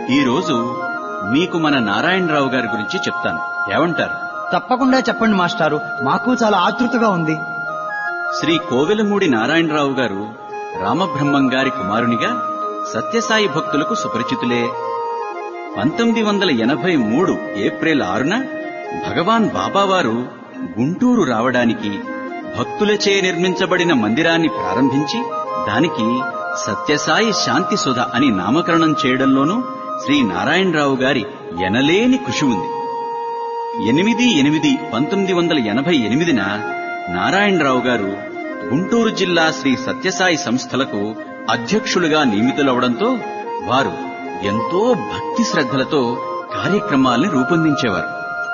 ఈరోజు మీకు మన నారాయణరావు గారి గురించి చెప్తాను ఏమంటారు తప్పకుండా చెప్పండి మాస్టారు మాకు చాలా ఆతృతగా ఉంది శ్రీ కోవెలమూడి నారాయణరావు గారు రామబ్రహ్మం గారి కుమారునిగా సత్యసాయి భక్తులకు సుపరిచితులే పంతొమ్మిది వందల ఎనభై మూడు ఏప్రిల్ ఆరున భగవాన్ బాబావారు గుంటూరు రావడానికి భక్తులచే నిర్మించబడిన మందిరాన్ని ప్రారంభించి దానికి సత్యసాయి శాంతి సుధ అని నామకరణం చేయడంలోనూ శ్రీ నారాయణరావు గారి ఎనలేని కృషి ఉంది ఎనిమిది ఎనిమిది పంతొమ్మిది వందల ఎనభై ఎనిమిదిన నారాయణరావు గారు గుంటూరు జిల్లా శ్రీ సత్యసాయి సంస్థలకు అధ్యక్షులుగా నియమితులవడంతో వారు ఎంతో భక్తి శ్రద్ధలతో కార్యక్రమాల్ని రూపొందించేవారు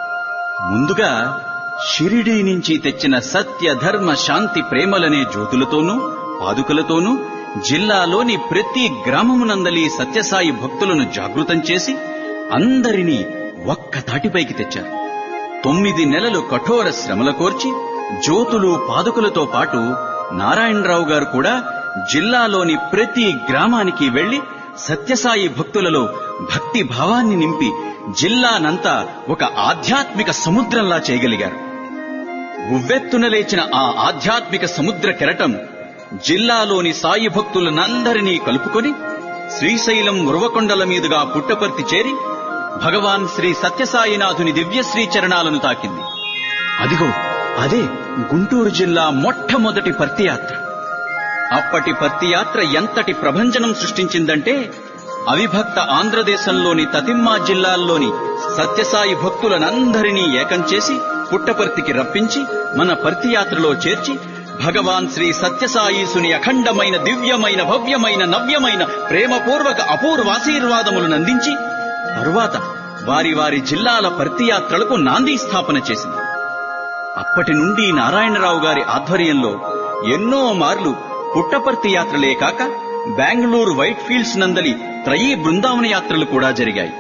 ముందుగా షిరిడీ నుంచి తెచ్చిన సత్య ధర్మ శాంతి ప్రేమలనే జ్యోతులతోనూ పాదుకలతోనూ జిల్లాలోని ప్రతి గ్రామమునందలి సత్యసాయి భక్తులను జాగృతం చేసి అందరినీ ఒక్క తాటిపైకి తెచ్చారు తొమ్మిది నెలలు కఠోర శ్రమల కోర్చి జ్యోతులు పాదుకలతో పాటు నారాయణరావు గారు కూడా జిల్లాలోని ప్రతి గ్రామానికి వెళ్లి సత్యసాయి భక్తులలో భక్తి భావాన్ని నింపి జిల్లానంతా ఒక ఆధ్యాత్మిక సముద్రంలా చేయగలిగారు ఉవ్వెత్తున లేచిన ఆ ఆధ్యాత్మిక సముద్ర కెరటం జిల్లాలోని సాయి భక్తులనందరినీ కలుపుకొని శ్రీశైలం ఉరవకొండల మీదుగా పుట్టపర్తి చేరి భగవాన్ శ్రీ సత్యసాయినాథుని దివ్యశ్రీ చరణాలను తాకింది అదిగో అదే గుంటూరు జిల్లా మొట్టమొదటి పర్తి యాత్ర అప్పటి పర్తి యాత్ర ఎంతటి ప్రభంజనం సృష్టించిందంటే అవిభక్త ఆంధ్రదేశంలోని తతిమ్మా జిల్లాల్లోని సత్యసాయి భక్తులనందరినీ ఏకం చేసి పుట్టపర్తికి రప్పించి మన పర్తి యాత్రలో చేర్చి భగవాన్ శ్రీ సత్యసాయీసుని అఖండమైన దివ్యమైన భవ్యమైన నవ్యమైన ప్రేమపూర్వక అపూర్వాశీర్వాదములను అందించి తరువాత వారి వారి జిల్లాల పర్తి యాత్రలకు నాంది స్థాపన చేసింది అప్పటి నుండి నారాయణరావు గారి ఆధ్వర్యంలో ఎన్నో మార్లు పుట్టపర్తి యాత్రలే కాక బెంగళూరు వైట్ ఫీల్డ్స్ నందలి త్రయీ బృందావన యాత్రలు కూడా జరిగాయి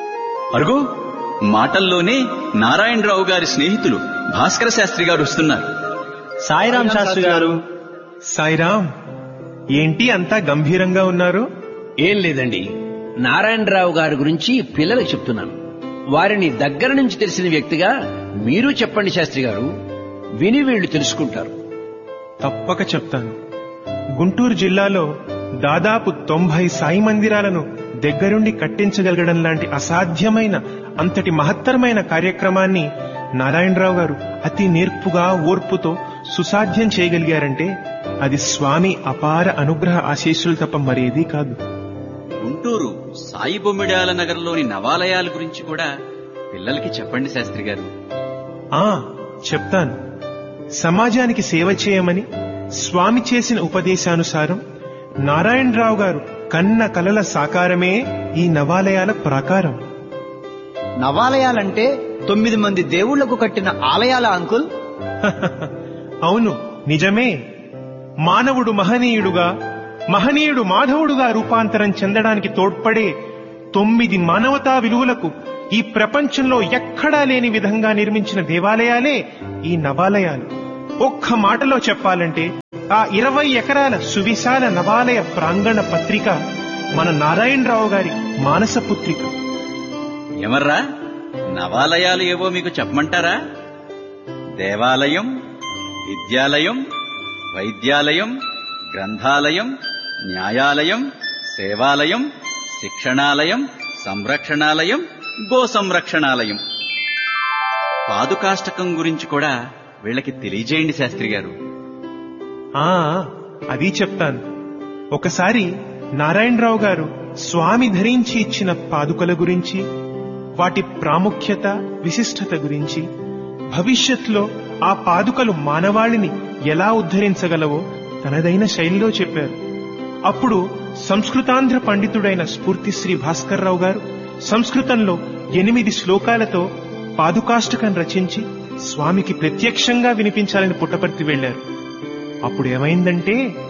అరుగో మాటల్లోనే నారాయణరావు గారి స్నేహితులు భాస్కర శాస్త్రి గారు వస్తున్నారు సాయిరాం శాస్త్రి గారు సాయిరాం ఏంటి అంతా గంభీరంగా ఉన్నారు ఏం లేదండి నారాయణరావు గారి గురించి పిల్లలకు చెప్తున్నాను వారిని దగ్గర నుంచి తెలిసిన వ్యక్తిగా మీరు చెప్పండి శాస్త్రి గారు విని వీళ్ళు తెలుసుకుంటారు తప్పక చెప్తాను గుంటూరు జిల్లాలో దాదాపు తొంభై సాయి మందిరాలను దగ్గరుండి కట్టించగలగడం లాంటి అసాధ్యమైన అంతటి మహత్తరమైన కార్యక్రమాన్ని నారాయణరావు గారు అతి నేర్పుగా ఓర్పుతో సుసాధ్యం చేయగలిగారంటే అది స్వామి అపార అనుగ్రహ ఆశీస్సులు తప్ప మరేదీ కాదు గుంటూరు సాయి బొమ్మిడాల నగర్లోని నవాలయాల గురించి కూడా పిల్లలకి చెప్పండి శాస్త్రి గారు ఆ చెప్తాను సమాజానికి సేవ చేయమని స్వామి చేసిన ఉపదేశానుసారం నారాయణరావు గారు కన్న కలల సాకారమే ఈ నవాలయాల ప్రాకారం నవాలయాలంటే తొమ్మిది మంది దేవుళ్లకు కట్టిన ఆలయాల అంకుల్ అవును నిజమే మానవుడు మహనీయుడుగా మహనీయుడు మాధవుడుగా రూపాంతరం చెందడానికి తోడ్పడే తొమ్మిది మానవతా విలువలకు ఈ ప్రపంచంలో ఎక్కడా లేని విధంగా నిర్మించిన దేవాలయాలే ఈ నవాలయాలు ఒక్క మాటలో చెప్పాలంటే ఆ ఇరవై ఎకరాల సువిశాల నవాలయ ప్రాంగణ పత్రిక మన నారాయణరావు గారి మానసపుత్రిక ఎవర్రా నవాలయాలు ఏవో మీకు చెప్పమంటారా దేవాలయం విద్యాలయం వైద్యాలయం గ్రంథాలయం న్యాయాలయం సేవాలయం శిక్షణాలయం సంరక్షణాలయం గో సంరక్షణాలయం పాదుకాష్టకం గురించి కూడా వీళ్ళకి తెలియజేయండి శాస్త్రి గారు ఆ అది చెప్తాను ఒకసారి నారాయణరావు గారు స్వామి ధరించి ఇచ్చిన పాదుకల గురించి వాటి ప్రాముఖ్యత విశిష్టత గురించి భవిష్యత్తులో ఆ పాదుకలు మానవాళిని ఎలా ఉద్ధరించగలవో తనదైన శైలిలో చెప్పారు అప్పుడు సంస్కృతాంధ్ర పండితుడైన స్ఫూర్తి శ్రీ భాస్కర్రావు గారు సంస్కృతంలో ఎనిమిది శ్లోకాలతో పాదుకాష్టకం రచించి స్వామికి ప్రత్యక్షంగా వినిపించాలని పుట్టపర్తి వెళ్లారు అప్పుడు ఏమైందంటే